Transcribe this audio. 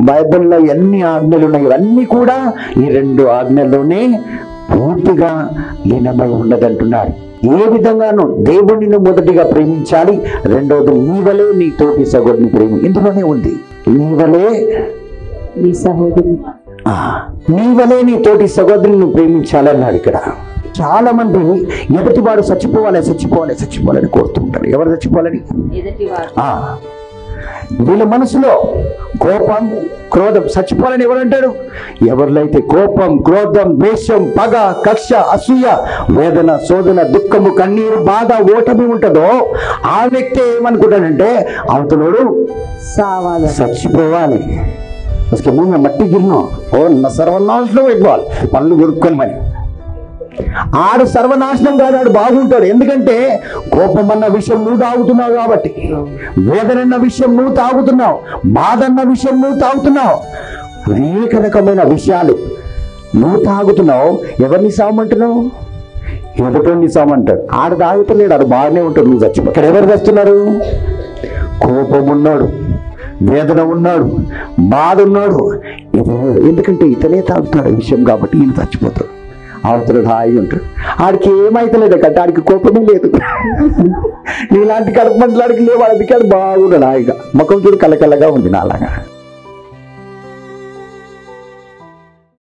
బైబిల్లో ఎన్ని ఆజ్ఞలు ఉన్నాయి ఇవన్నీ కూడా ఈ రెండు ఆజ్ఞల్లోనే పూర్తిగా లీనమై ఉన్నదంటున్నాడు ఏ విధంగానూ దేవుడిని మొదటిగా ప్రేమించాలి రెండవది నీవలే నీ తోటి సగోడిని ప్రేమి ఇందులోనే ఉంది నీవలే నీ సహోదరి ఆ, నీవలే నీ తోటి సహోదరుని ప్రేమించాలన్నాడు ఇక్కడ చాలా మంది ఎదుటివాడు చచ్చిపోవాలి చచ్చిపోవాలి చచ్చిపోవాలని కోరుతుంటారు ఎవరు చచ్చిపోవాలని ఎదుటివాడు ఆ, వీళ్ళ మనసులో కోపం క్రోధం చచ్చిపోవాలని ఎవరంటాడు ఎవరిలో అయితే కోపం క్రోధం ద్వేషం పగ కక్ష అసూయ వేదన శోధన దుఃఖము కన్నీరు బాధ ఓటమి ఉంటుందో ఆ వ్యక్తి ఏమనుకుంటాడంటే అవతలోడు సావాలి చచ్చిపోవాలి उसके मुंह में मट्टी गिरनो और न సర్వనాశనం అయిపోవాలి పళ్ళు కొరుక్కొని మరి ఆడు సర్వనాశనం కాదు ఆడు బాగుంటాడు ఎందుకంటే కోపం అన్న విషయం నువ్వు తాగుతున్నావు కాబట్టి వేదన అన్న విషయం నువ్వు తాగుతున్నావు బాధ అన్న విషయం నువ్వు తాగుతున్నావు అనేక రకమైన విషయాలు నువ్వు తాగుతున్నావు ఎవరిని సామంటున్నావు ఎదుటోని సామంటాడు ఆడు తాగుతలేడు ఆడు బాగానే ఉంటాడు నువ్వు చచ్చిపో ఇక్కడ ఎవరు తెస్తున్నారు కోపం ఉన్నాడు వేదన ఉన్నాడు బాధ ఉన్నాడు ఇతను ఎందుకంటే ఇతనే తాగుతాడు ఈ విషయం కాబట్టి ఈయన చచ్చిపోతాడు అవతల హాయి ఉంటాడు ఆడికి ఏమైతలేదు కంటే ఆడికి కోపమే లేదు నీలాంటి కడుపు మంటలాడికి లేవు అందుకే ఆడు బాగున్నాడు హాయిగా ముఖం చూడు కలకల్లగా ఉంది నాలాగా